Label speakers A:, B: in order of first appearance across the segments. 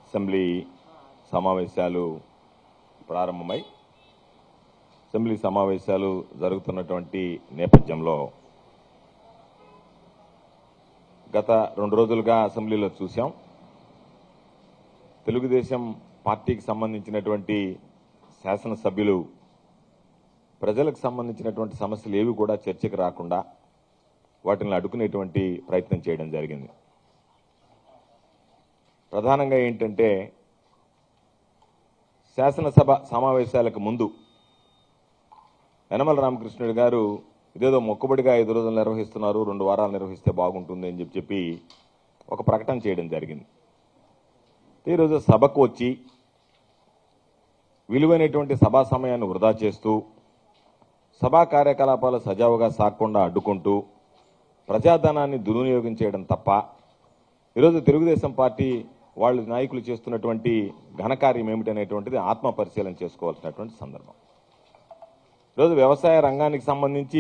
A: assembly సమావేశాలు ప్రారంభమై assembly సమావేశాలు జరుగుతున్నటువంటి నేపథ్యంలో గత రెండు రోజులుగా అసెంబ్లీలో చూశాం తెలుగుదేశం పార్టీకి సంబంధించినటువంటి శాసనసభ్యులు ప్రజలకు సంబంధించినటువంటి సమస్యలు ఏవి కూడా చర్చకు రాకుండా వాటిని అడ్డుకునేటువంటి ప్రయత్నం చేయడం జరిగింది ప్రధానంగా ఏంటంటే శాసనసభ సమావేశాలకు ముందు యనమల రామకృష్ణుడు గారు ఇదేదో మొక్కుబడిగా ఐదు రోజులు నిర్వహిస్తున్నారు రెండు వారాలు నిర్వహిస్తే బాగుంటుంది అని చెప్పి చెప్పి ఒక ప్రకటన చేయడం జరిగింది ఈరోజు సభకు వచ్చి విలువైనటువంటి సభా సమయాన్ని వృధా చేస్తూ సభా కార్యకలాపాలు సజావుగా సాగకుండా అడ్డుకుంటూ ప్రజాధనాన్ని దుర్వినియోగం చేయడం తప్ప ఈరోజు తెలుగుదేశం పార్టీ వాళ్ళు నాయకులు చేస్తున్నటువంటి ఘనకార్యం ఏమిటనేటువంటిది ఆత్మ పరిశీలన చేసుకోవాల్సినటువంటి సందర్భం ఈరోజు వ్యవసాయ రంగానికి సంబంధించి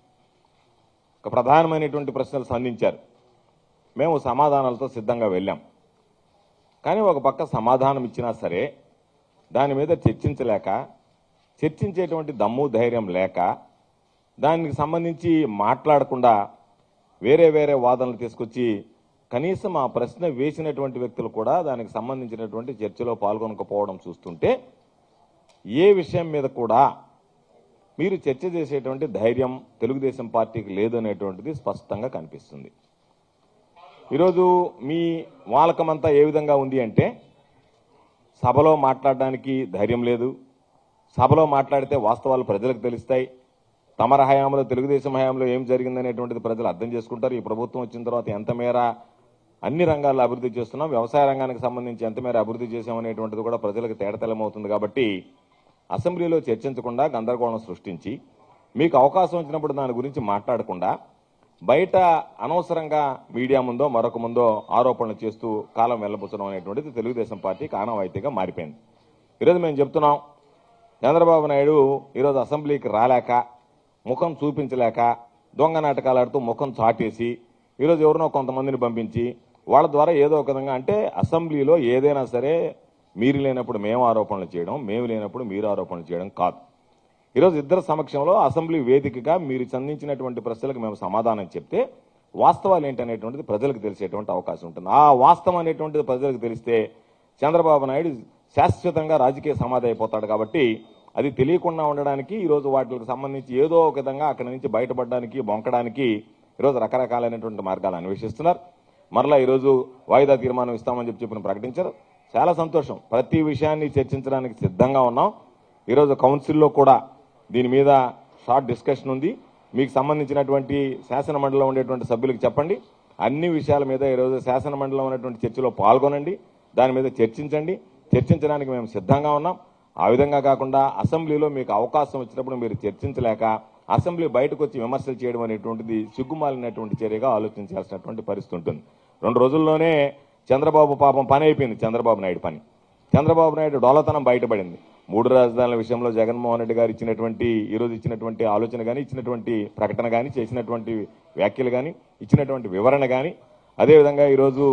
A: ఒక ప్రధానమైనటువంటి ప్రశ్నలు సంధించారు మేము సమాధానాలతో సిద్ధంగా వెళ్ళాం కానీ ఒక పక్క సమాధానం ఇచ్చినా సరే దాని మీద చర్చించలేక చర్చించేటువంటి దమ్ము ధైర్యం లేక దానికి సంబంధించి మాట్లాడకుండా వేరే వేరే వాదనలు తీసుకొచ్చి కనీసం ఆ ప్రశ్న వేసినటువంటి వ్యక్తులు కూడా దానికి సంబంధించినటువంటి చర్చలో పాల్గొనకపోవడం చూస్తుంటే ఏ విషయం మీద కూడా మీరు చర్చ చేసేటువంటి ధైర్యం తెలుగుదేశం పార్టీకి లేదు అనేటువంటిది స్పష్టంగా కనిపిస్తుంది ఈరోజు మీ వాలకమంతా ఏ విధంగా ఉంది అంటే సభలో మాట్లాడడానికి ధైర్యం లేదు సభలో మాట్లాడితే వాస్తవాలు ప్రజలకు తెలుస్తాయి తమర హయాంలో తెలుగుదేశం హయాంలో ఏం జరిగిందనేటువంటిది ప్రజలు అర్థం చేసుకుంటారు ఈ ప్రభుత్వం వచ్చిన తర్వాత ఎంత మేర అన్ని రంగాల్లో అభివృద్ధి చేస్తున్నాం వ్యవసాయ రంగానికి సంబంధించి ఎంత మేర అభివృద్ధి చేశామనేటువంటిది కూడా ప్రజలకు తేటతెల్లమవుతుంది కాబట్టి అసెంబ్లీలో చర్చించకుండా గందరగోళం సృష్టించి మీకు అవకాశం వచ్చినప్పుడు దాని గురించి మాట్లాడకుండా బయట అనవసరంగా మీడియా ముందో మరొక ముందో ఆరోపణలు చేస్తూ కాలం వెళ్ళబుచ్చడం అనేటువంటిది తెలుగుదేశం పార్టీకి ఆనవాయితీగా మారిపోయింది ఈరోజు మేము చెప్తున్నాం చంద్రబాబు నాయుడు ఈరోజు అసెంబ్లీకి రాలేక ముఖం చూపించలేక దొంగ నాటకాలు ఆడుతూ ముఖం చాటేసి ఈరోజు ఎవరినో కొంతమందిని పంపించి వాళ్ళ ద్వారా ఏదో ఒక విధంగా అంటే అసెంబ్లీలో ఏదైనా సరే మీరు లేనప్పుడు మేము ఆరోపణలు చేయడం మేము లేనప్పుడు మీరు ఆరోపణలు చేయడం కాదు ఈరోజు ఇద్దరు సమక్షంలో అసెంబ్లీ వేదికగా మీరు సంధించినటువంటి ప్రశ్నలకు మేము సమాధానం చెప్తే వాస్తవాలు ఏంటనేటువంటిది ప్రజలకు తెలిసేటువంటి అవకాశం ఉంటుంది ఆ వాస్తవం అనేటువంటిది ప్రజలకు తెలిస్తే చంద్రబాబు నాయుడు శాశ్వతంగా రాజకీయ సమాధి అయిపోతాడు కాబట్టి అది తెలియకుండా ఉండడానికి ఈరోజు వాటికి సంబంధించి ఏదో ఒక విధంగా అక్కడి నుంచి బయటపడడానికి బొంకడానికి ఈరోజు రకరకాలైనటువంటి మార్గాలు అన్వేషిస్తున్నారు మరలా ఈరోజు వాయిదా తీర్మానం ఇస్తామని చెప్పి చెప్పిన ప్రకటించారు చాలా సంతోషం ప్రతి విషయాన్ని చర్చించడానికి సిద్ధంగా ఉన్నాం ఈరోజు కౌన్సిల్లో కూడా దీని మీద షార్ట్ డిస్కషన్ ఉంది మీకు సంబంధించినటువంటి శాసన మండలిలో ఉండేటువంటి సభ్యులకు చెప్పండి అన్ని విషయాల మీద ఈరోజు శాసన మండలిలో ఉన్నటువంటి చర్చలో పాల్గొనండి దాని మీద చర్చించండి చర్చించడానికి మేము సిద్ధంగా ఉన్నాం ఆ విధంగా కాకుండా అసెంబ్లీలో మీకు అవకాశం వచ్చినప్పుడు మీరు చర్చించలేక అసెంబ్లీ బయటకు వచ్చి విమర్శలు చేయడం అనేటువంటిది సిగ్గుమాలినటువంటి చర్యగా ఆలోచించాల్సినటువంటి పరిస్థితి ఉంటుంది రెండు రోజుల్లోనే చంద్రబాబు పాపం పని అయిపోయింది చంద్రబాబు నాయుడు పని చంద్రబాబు నాయుడు డోలతనం బయటపడింది మూడు రాజధానుల విషయంలో జగన్మోహన్ రెడ్డి గారు ఇచ్చినటువంటి ఈరోజు ఇచ్చినటువంటి ఆలోచన కానీ ఇచ్చినటువంటి ప్రకటన కానీ చేసినటువంటి వ్యాఖ్యలు కానీ ఇచ్చినటువంటి వివరణ కానీ అదేవిధంగా ఈరోజు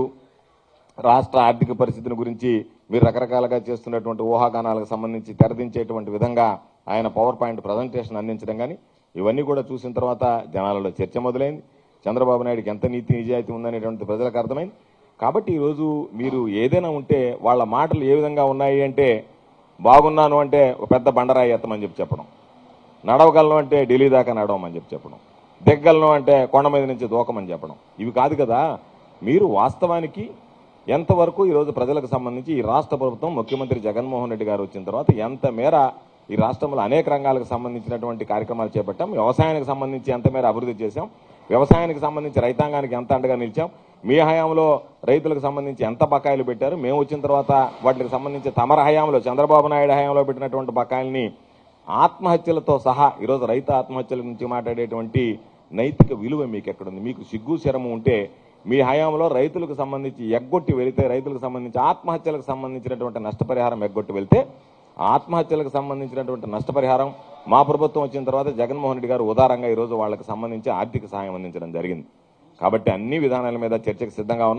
A: రాష్ట్ర ఆర్థిక పరిస్థితిని గురించి మీరు రకరకాలుగా చేస్తున్నటువంటి ఊహాగానాలకు సంబంధించి తెరదించేటువంటి విధంగా ఆయన పవర్ పాయింట్ ప్రజెంటేషన్ అందించడం కానీ ఇవన్నీ కూడా చూసిన తర్వాత జనాలలో చర్చ మొదలైంది చంద్రబాబు నాయుడుకి ఎంత నీతి నిజాయితీ ఉందనేటువంటి ప్రజలకు అర్థమైంది కాబట్టి ఈరోజు మీరు ఏదైనా ఉంటే వాళ్ళ మాటలు ఏ విధంగా ఉన్నాయి అంటే బాగున్నాను అంటే ఒక పెద్ద బండరాయి ఎత్తమని చెప్పి చెప్పడం నడవగలను అంటే ఢిల్లీ దాకా నడవమని చెప్పి చెప్పడం దిగ్గలను అంటే కొండ మీద నుంచి దూకమని చెప్పడం ఇవి కాదు కదా మీరు వాస్తవానికి ఎంతవరకు ఈరోజు ప్రజలకు సంబంధించి ఈ రాష్ట్ర ప్రభుత్వం ముఖ్యమంత్రి జగన్మోహన్ రెడ్డి గారు వచ్చిన తర్వాత ఎంత మేర ఈ రాష్ట్రంలో అనేక రంగాలకు సంబంధించినటువంటి కార్యక్రమాలు చేపట్టాం వ్యవసాయానికి సంబంధించి ఎంత మేర అభివృద్ధి చేశాం వ్యవసాయానికి సంబంధించి రైతాంగానికి ఎంత అండగా నిలిచాం మీ హయాంలో రైతులకు సంబంధించి ఎంత బకాయిలు పెట్టారు మేము వచ్చిన తర్వాత వాటికి సంబంధించి తమర హయాంలో చంద్రబాబు నాయుడు హయాంలో పెట్టినటువంటి బకాయిల్ని ఆత్మహత్యలతో సహా ఈరోజు రైతు ఆత్మహత్యల నుంచి మాట్లాడేటువంటి నైతిక విలువ మీకు ఎక్కడుంది మీకు సిగ్గు శరము ఉంటే మీ హయాంలో రైతులకు సంబంధించి ఎగ్గొట్టి వెళితే రైతులకు సంబంధించి ఆత్మహత్యలకు సంబంధించినటువంటి నష్టపరిహారం ఎగ్గొట్టి వెళ్తే ఆత్మహత్యలకు సంబంధించినటువంటి నష్టపరిహారం మా ప్రభుత్వం వచ్చిన తర్వాత జగన్మోహన్ రెడ్డి గారు ఉదారంగా ఈరోజు వాళ్ళకి సంబంధించి ఆర్థిక సహాయం అందించడం జరిగింది కాబట్టి అన్ని విధానాల మీద చర్చకు సిద్ధంగా ఉన్నాం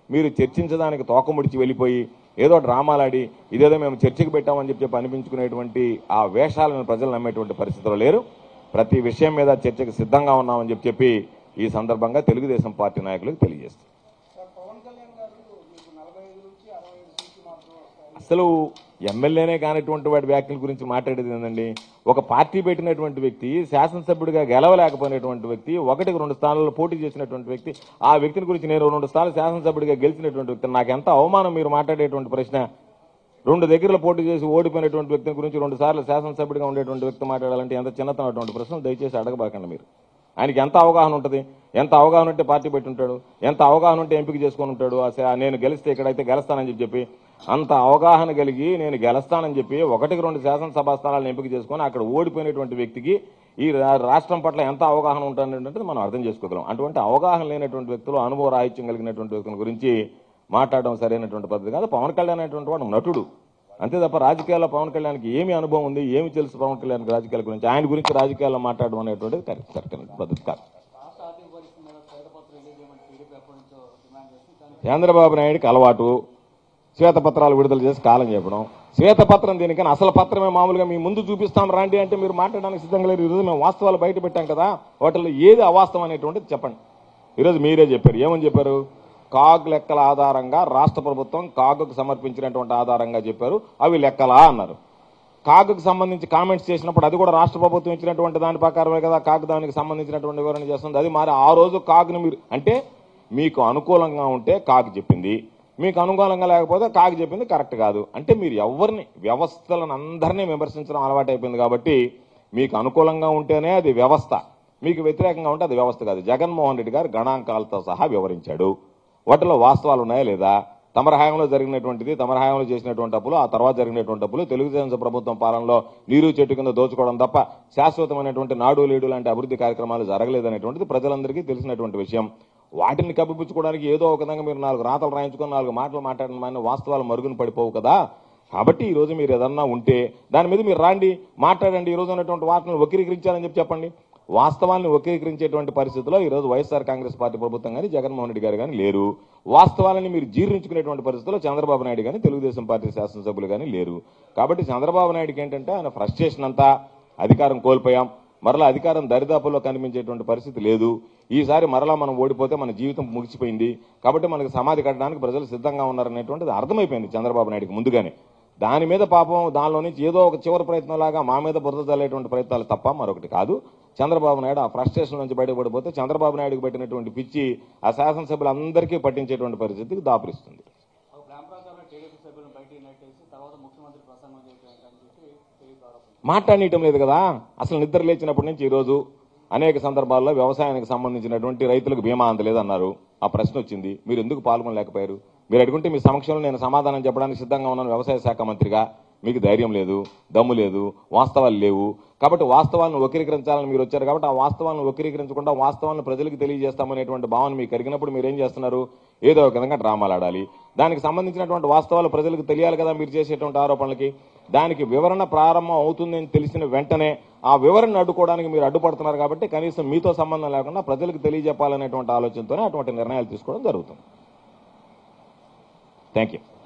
A: మీరు చర్చించడానికి తోకముడిచి వెళ్ళిపోయి ఏదో డ్రామాలాడి ఇదేదో మేము చర్చకు పెట్టామని చెప్పి చెప్పి అనిపించుకునేటువంటి ఆ వేషాలను ప్రజలు నమ్మేటువంటి పరిస్థితులు లేరు ప్రతి విషయం మీద చర్చకు సిద్ధంగా ఉన్నామని చెప్పి చెప్పి ఈ సందర్భంగా తెలుగుదేశం పార్టీ నాయకులకు తెలియజేస్తారు
B: సార్ పవన్ కళ్యాణ్ గారు మీకు నలభై ఐదు నుంచి అరవై ఐదు సీట్లు మాత్రం వస్తాయి
A: అసలు ఎమ్మెల్యేనే కానటువంటి వాడి వ్యాఖ్యల గురించి మాట్లాడేది ఏంటండి ఒక పార్టీ పెట్టినటువంటి వ్యక్తి శాసనసభ్యుడిగా గెలవలేకపోయినటువంటి వ్యక్తి ఒకటికి రెండు స్థానాల్లో పోటీ చేసినటువంటి వ్యక్తి ఆ వ్యక్తిని గురించి నేను రెండు స్థానాలు శాసనసభ్యుడిగా గెలిచినటువంటి వ్యక్తి నాకు ఎంత అవమానం మీరు మాట్లాడేటువంటి ప్రశ్న రెండు దగ్గరలో పోటీ చేసి ఓడిపోయినటువంటి వ్యక్తిని గురించి రెండు సార్లు శాసనసభ్యుడిగా ఉండేటువంటి వ్యక్తి మాట్లాడాలంటే ఎంత చిన్నతనం అటువంటి ప్రశ్నలు దయచేసి అడగబాకండి మీరు ఆయనకి ఎంత అవగాహన ఉంటుంది ఎంత అవగాహన ఉంటే పార్టీ పెట్టి ఉంటాడు ఎంత అవగాహన ఉంటే ఎంపిక చేసుకొని ఉంటాడు ఆ శా- నేను గెలిస్తే ఇక్కడైతే గెలుస్తానని చెప్పి చెప్పి అంత అవగాహన కలిగి నేను గెలుస్తానని చెప్పి ఒకటికి రెండు శాసనసభ స్థానాలను ఎంపిక చేసుకొని అక్కడ ఓడిపోయినటువంటి వ్యక్తికి ఈ రా- రాష్ట్రం పట్ల ఎంత అవగాహన ఉంటుందంటే మనం అర్థం చేసుకోగలం అటువంటి అవగాహన లేనటువంటి వ్యక్తులు అనుభవ రాహిత్యం కలిగినటువంటి వ్యక్తుల గురించి మాట్లాడడం సరైనటువంటి పద్ధతి కాదు పవన్ కళ్యాణ్ అనేటువంటి వాడు నటుడు అంతే తప్ప రాజకీయాల్లో పవన్ కళ్యాణ్కి ఏమి అనుభవం ఉంది ఏమి తెలుసు పవన్ కళ్యాణ్ రాజకీయాల గురించి ఆయన గురించి రాజకీయాల్లో మాట్లాడడం అనేటువంటిది కరెక్ట్ కరెక్ట్ పద్ధతి కాదు
B: రాష్ట్ర ఆర్థిక పరిస్థితి మీద శ్వేతపత్రం రిలీజ్ చేయమని టీడీపీ ఎప్పటి నుంచో డిమాండ్ చేస్తుంది కానీ
A: చంద్రబాబు నాయుడికి అలవాటు శ్వేతపత్రాలు విడుదల చేసి కాలం చెప్పడం శ్వేతపత్రం దీనికని అసలు పత్రమే మామూలుగా మీ ముందు చూపిస్తాం రాండి అంటే మీరు మాట్లాడడానికి సిద్ధంగా లేరు ఈరోజు మేము వాస్తవాలు బయట పెట్టాం కదా వాటిల్లో ఏది అవాస్తవం అనేటువంటిది చెప్పండి ఈరోజు మీరే చెప్పారు ఏమని చెప్పారు కాగ్ లెక్కల ఆధారంగా రాష్ట్ర ప్రభుత్వం కాగుకు సమర్పించినటువంటి ఆధారంగా చెప్పారు అవి లెక్కలా అన్నారు కాగుకు సంబంధించి కామెంట్స్ చేసినప్పుడు అది కూడా రాష్ట్ర ప్రభుత్వం ఇచ్చినటువంటి దాని ప్రకారమే కదా కాగ్ దానికి సంబంధించినటువంటి వివరణ చేస్తుంది అది మరి ఆ రోజు కాగ్ని మీరు అంటే మీకు అనుకూలంగా ఉంటే కాగ్ చెప్పింది మీకు అనుకూలంగా లేకపోతే కాగ్ చెప్పింది కరెక్ట్ కాదు అంటే మీరు ఎవరిని వ్యవస్థలను అందరినీ విమర్శించడం అలవాటైపోయింది కాబట్టి మీకు అనుకూలంగా ఉంటేనే అది వ్యవస్థ మీకు వ్యతిరేకంగా ఉంటే అది వ్యవస్థ కాదు జగన్మోహన్ రెడ్డి గారు గణాంకాలతో సహా వివరించాడు వాటిలో వాస్తవాలు ఉన్నాయా లేదా తమర హయాంలో జరిగినటువంటిది తమర హయాంలో చేసినటువంటి అప్పులు ఆ తర్వాత జరిగినటువంటి అప్పులు తెలుగుదేశం ప్రభుత్వం పాలనలో నీరు చెట్టు కింద దోచుకోవడం తప్ప శాశ్వతమైనటువంటి నాడు లేడు లాంటి అభివృద్ధి కార్యక్రమాలు జరగలేదనేటువంటిది ప్రజలందరికీ తెలిసినటువంటి విషయం వాటిని కప్పిపుచ్చుకోవడానికి ఏదో ఒక విధంగా మీరు నాలుగు రాతలు రాయించుకొని నాలుగు మాటలు మాట్లాడిన మన వాస్తవాలు మరుగున పడిపోవు కదా కాబట్టి ఈ రోజు మీరు ఏదన్నా ఉంటే దాని మీద మీరు రాండి మాట్లాడండి ఈ రోజు ఉన్నటువంటి వార్తలను వక్రీకరించాలని చెప్పి చెప్పండి వాస్తవాన్ని వక్రీకరించేటువంటి పరిస్థితిలో ఈ రోజు వైఎస్ఆర్ కాంగ్రెస్ పార్టీ ప్రభుత్వం కానీ జగన్మోహన్ రెడ్డి గారు కానీ లేరు వాస్తవాలని మీరు జీర్ణించుకునేటువంటి పరిస్థితిలో చంద్రబాబు నాయుడు కానీ తెలుగుదేశం పార్టీ శాసనసభ్యులు కానీ లేరు కాబట్టి చంద్రబాబు నాయుడుకి ఏంటంటే ఆయన ఫ్రస్ట్రేషన్ అంతా అధికారం కోల్పోయాం మరలా అధికారం దరిదాపుల్లో కనిపించేటువంటి పరిస్థితి లేదు ఈసారి మరలా మనం ఓడిపోతే మన జీవితం ముగిసిపోయింది కాబట్టి మనకు సమాధి కట్టడానికి ప్రజలు సిద్ధంగా ఉన్నారనేటువంటిది అర్థమైపోయింది చంద్రబాబు నాయుడుకి ముందుగానే దాని మీద పాపం దానిలో నుంచి ఏదో ఒక చివరి ప్రయత్నం లాగా మా మీద బురద చల్లేటువంటి ప్రయత్నాలు తప్ప మరొకటి కాదు చంద్రబాబు నాయుడు ఆ ఫ్రస్ట్రేషన్ నుంచి బయటపడిపోతే చంద్రబాబు నాయుడుకి పెట్టినటువంటి పిచ్చి ఆ శాసనసభ్యులందరికీ పట్టించేటువంటి పరిస్థితికి దాపురిస్తుంది
B: ఒక ప్రేమ ప్రకారం టీడీపీ సభ్యులను బయటికి నెట్టేసి తర్వాత ముఖ్యమంత్రి ప్రసంగం చేయడానికి అని చెప్పి టీడీపీ ఆరోపణ
A: మాట్లాడనీయటం లేదు కదా అసలు నిద్ర లేచినప్పటి నుంచి ఈరోజు అనేక సందర్భాల్లో వ్యవసాయానికి సంబంధించినటువంటి రైతులకు బీమా అందలేదన్నారు ఆ ప్రశ్న వచ్చింది మీరు ఎందుకు పాల్గొనలేకపోయారు మీరు అడుగుంటే మీ సమక్షంలో నేను సమాధానం చెప్పడానికి సిద్ధంగా ఉన్నాను వ్యవసాయ శాఖ మంత్రిగా మీకు ధైర్యం లేదు దమ్ము లేదు వాస్తవాలు లేవు కాబట్టి వాస్తవాలను వక్రీకరించాలని మీరు వచ్చారు కాబట్టి ఆ వాస్తవాలను వక్రీకరించకుండా వాస్తవాలను ప్రజలకు తెలియజేస్తామనేటువంటి భావన మీకు కలిగినప్పుడు మీరు ఏం చేస్తున్నారు ఏదో ఒక విధంగా డ్రామాలు ఆడాలి దానికి సంబంధించినటువంటి వాస్తవాలు ప్రజలకు తెలియాలి కదా మీరు చేసేటువంటి ఆరోపణలకి దానికి వివరణ ప్రారంభం అవుతుందని తెలిసిన వెంటనే ఆ వివరణ అడ్డుకోవడానికి మీరు అడ్డుపడుతున్నారు కాబట్టి కనీసం మీతో సంబంధం లేకుండా ప్రజలకు తెలియజెప్పాలనేటువంటి ఆలోచనతోనే అటువంటి నిర్ణయాలు తీసుకోవడం జరుగుతుంది థ్యాంక్ యూ